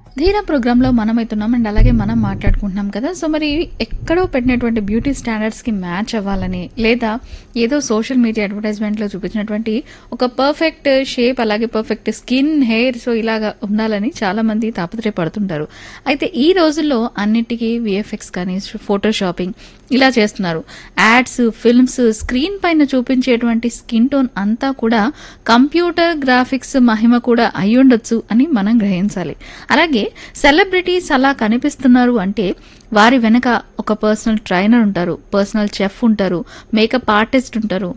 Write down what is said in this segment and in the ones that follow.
ధీర ప్రోగ్రాంలో మనం అవుతున్నాం అండ్ అలాగే మనం మాట్లాడుకుంటున్నాం కదా సో మరి ఎక్కడో పెట్టినటువంటి బ్యూటీ స్టాండర్డ్స్కి మ్యాచ్ అవ్వాలని లేదా ఏదో సోషల్ మీడియా అడ్వర్టైజ్మెంట్లో చూపించినటువంటి ఒక పర్ఫెక్ట్ షేప్ అలాగే పర్ఫెక్ట్ స్కిన్ హెయిర్ సో ఇలాగా ఉండాలని చాలా మంది తాపత్రయపడుతుంటారు అయితే ఈ రోజుల్లో అన్నిటికీ విఎఫ్ఎక్స్ కానీ ఫోటో షాపింగ్ ఇలా చేస్తున్నారు యాడ్స్ ఫిల్మ్స్ స్క్రీన్ పైన చూపించేటువంటి స్కిన్ టోన్ అంతా కూడా కంప్యూటర్ గ్రాఫిక్స్ మహిమ కూడా అయ్యుండొచ్చు అని మనం గ్రహించాలి అలాగే సెలబ్రిటీస్ అలా కనిపిస్తున్నారు అంటే వారి వెనక ఒక పర్సనల్ ట్రైనర్ ఉంటారు పర్సనల్ చెఫ్ ఉంటారు మేకప్ ఆర్టిస్ట్ ఉంటారు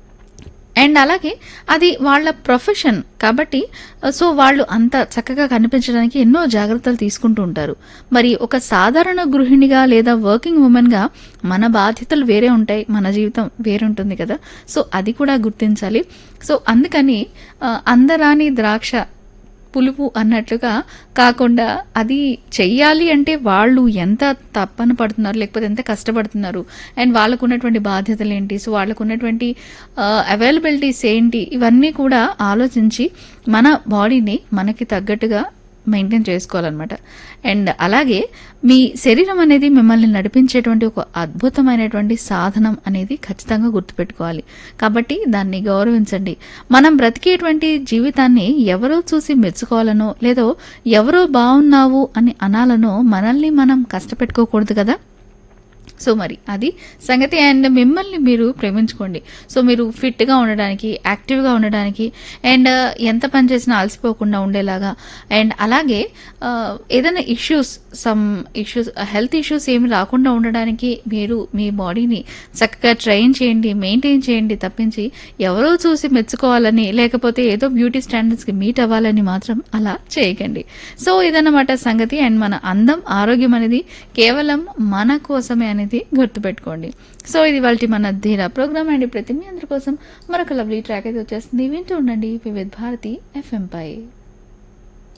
అండ్ అలాగే అది వాళ్ళ ప్రొఫెషన్ కాబట్టి సో వాళ్ళు అంత చక్కగా కనిపించడానికి ఎన్నో జాగ్రత్తలు తీసుకుంటూ ఉంటారు మరి ఒక సాధారణ గృహిణిగా లేదా వర్కింగ్ ఉమెన్గా మన బాధ్యతలు వేరే ఉంటాయి మన జీవితం వేరే ఉంటుంది కదా సో అది కూడా గుర్తించాలి సో అందుకని ఆ, అందరాని ద్రాక్ష పులుపు అన్నట్లుగా కాకుండా అది చెయ్యాలి అంటే వాళ్ళు ఎంత తప్పన పడుతున్నారు లేకపోతే ఎంత కష్టపడుతున్నారు అండ్ వాళ్ళకు ఉన్నటువంటి బాధ్యతలు ఏంటి సో వాళ్ళకు ఉన్నటువంటి అవైలబిలిటీస్ ఏంటి ఇవన్నీ కూడా ఆలోచించి మన బాడీని మనకి తగ్గట్టుగా మెయింటైన్ చేసుకోవాలన్నమాట అండ్ అలాగే మీ శరీరం అనేది మిమ్మల్ని నడిపించేటువంటి ఒక అద్భుతమైనటువంటి సాధనం అనేది ఖచ్చితంగా గుర్తుపెట్టుకోవాలి కాబట్టి దాన్ని గౌరవించండి మనం బ్రతికేటువంటి జీవితాన్ని ఎవరో చూసి మెచ్చుకోవాలనో లేదో ఎవరో బాగున్నావు అని అనాలనో మనల్ని మనం కష్టపెట్టుకోకూడదు కదా సో మరి అది సంగతి అండ్ మిమ్మల్ని మీరు ప్రేమించుకోండి సో మీరు ఫిట్గా ఉండడానికి యాక్టివ్గా ఉండడానికి అండ్ ఎంత పని చేసినా అలసిపోకుండా ఉండేలాగా అండ్ అలాగే ఆ, ఏదైనా issues some issues health issues ఏమి రాకుండా ఉండడానికి మీరు మీ బాడీని చక్కగా ట్రైన్ చేయండి మెయింటైన్ చేయండి తప్పించి ఎవరో చూసి మెచ్చుకోవాలని లేకపోతే ఏదో బ్యూటీ స్టాండర్డ్స్కి మీట్ అవ్వాలని మాత్రం అలా చేయకండి సో ఇదన్నమాట సంగతి అండ్ మన అందం ఆరోగ్యం అనేది కేవలం మన కోసమే అనేది గుర్తుపెట్టుకోండి సో ఇది వాళ్ళ మన ధీరా ప్రోగ్రామ్ అండ్ ప్రతి మీ అందరి కోసం మరొక లవ్లీ ట్రాక్ అయితే వచ్చేస్తుంది వింటూ ఉండండి వివిధ్ భారతి ఎఫ్ఎం పై